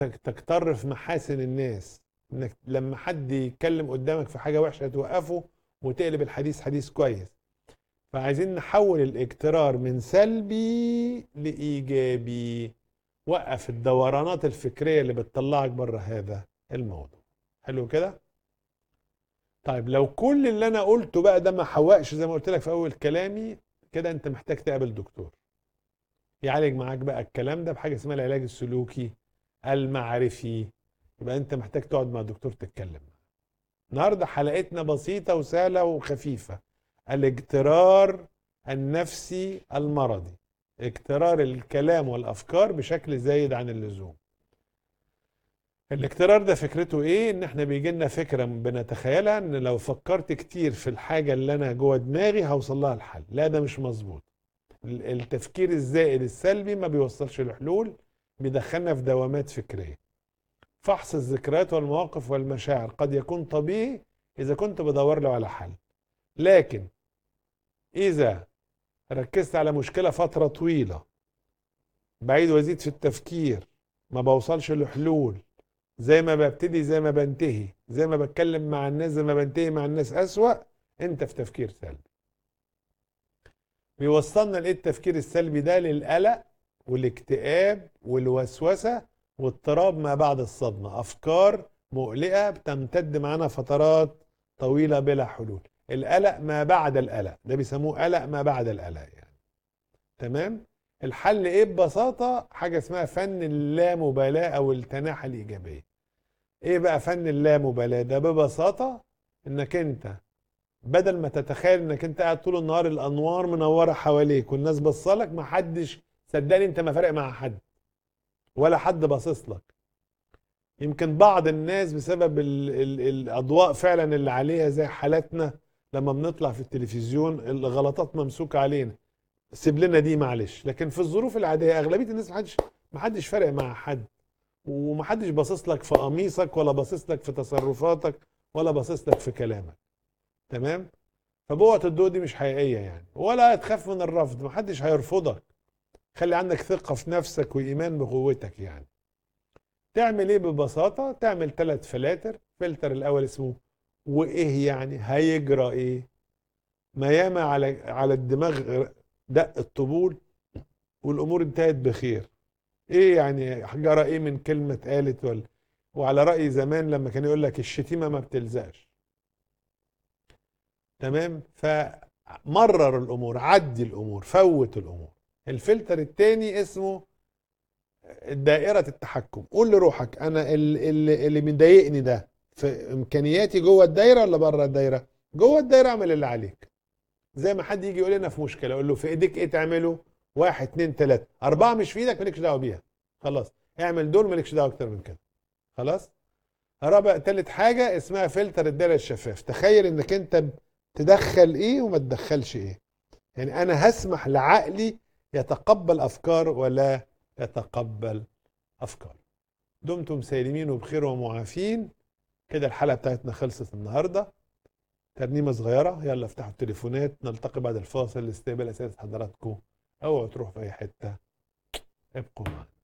تكتر في محاسن الناس انك لما حد يتكلم قدامك في حاجه وحشه توقفه وتقلب الحديث حديث كويس فعايزين نحول الاكترار من سلبي لايجابي وقف الدورانات الفكريه اللي بتطلعك بره هذا الموضوع حلو كده طيب لو كل اللي انا قلته بقى ده ما حوقش زي ما قلت لك في اول كلامي كده انت محتاج تقابل دكتور يعالج معاك بقى الكلام ده بحاجه اسمها العلاج السلوكي المعرفي يبقى انت محتاج تقعد مع دكتور تتكلم النهارده حلقتنا بسيطه وسهله وخفيفه الاجترار النفسي المرضي اجترار الكلام والافكار بشكل زايد عن اللزوم الاجترار ده فكرته ايه ان احنا بيجي لنا فكره بنتخيلها ان لو فكرت كتير في الحاجه اللي انا جوه دماغي هوصل لها الحل لا ده مش مظبوط التفكير الزائد السلبي ما بيوصلش لحلول بيدخلنا في دوامات فكريه فحص الذكريات والمواقف والمشاعر قد يكون طبيعي اذا كنت بدور له على حل لكن اذا ركزت على مشكله فتره طويله بعيد وازيد في التفكير ما بوصلش لحلول زي ما ببتدي زي ما بنتهي زي ما بتكلم مع الناس زي ما بنتهي مع الناس أسوأ انت في تفكير سلبي بيوصلنا لايه التفكير السلبي ده للقلق والاكتئاب والوسوسه واضطراب ما بعد الصدمه افكار مقلقه بتمتد معانا فترات طويله بلا حلول القلق ما بعد القلق ده بيسموه قلق ما بعد القلق يعني تمام الحل ايه ببساطه حاجه اسمها فن اللامبالاه او التناحه الايجابيه ايه بقى فن اللامبالاه ده ببساطه انك انت بدل ما تتخيل انك انت قاعد طول النهار الانوار منوره حواليك والناس بصلك ما حدش صدقني انت ما فارق مع حد ولا حد باصص لك يمكن بعض الناس بسبب ال ال الاضواء فعلا اللي عليها زي حالاتنا لما بنطلع في التلفزيون الغلطات ممسوكه علينا سيب لنا دي معلش لكن في الظروف العاديه اغلبيه الناس ما حدش ما حدش فارق مع حد وما حدش باصص لك في قميصك ولا باصص لك في تصرفاتك ولا باصص لك في كلامك تمام فبوعة الضوء دي مش حقيقيه يعني ولا تخاف من الرفض ما حدش هيرفضك خلي عندك ثقه في نفسك وايمان بقوتك يعني تعمل ايه ببساطه تعمل ثلاث فلاتر فلتر الاول اسمه وايه يعني هيجرى ايه ما ياما على على الدماغ دق الطبول والامور انتهت بخير ايه يعني جرى ايه من كلمه اتقالت ولا وعلى راي زمان لما كان يقول لك الشتيمه ما بتلزقش تمام فمرر الامور عدي الامور فوت الامور الفلتر الثاني اسمه دائرة التحكم قول لروحك انا اللي, اللي مضايقني ده في امكانياتي جوه الدايره ولا بره الدايره جوه الدايره اعمل اللي عليك زي ما حد يجي يقول لنا في مشكله اقول له في ايديك ايه تعمله واحد اتنين تلاته اربعه مش في ايدك مالكش دعوه بيها خلاص اعمل دول مالكش دعوه اكتر من كده خلاص رابع تالت حاجه اسمها فلتر الدايره الشفاف تخيل انك انت تدخل ايه وما تدخلش ايه يعني انا هسمح لعقلي يتقبل افكار ولا يتقبل افكار دمتم سالمين وبخير ومعافين كده الحلقه بتاعتنا خلصت النهارده ترنيمه صغيره يلا افتحوا التليفونات نلتقي بعد الفاصل لاستقبال اسئله حضراتكم اوعوا تروحوا في اي حته ابقوا معنا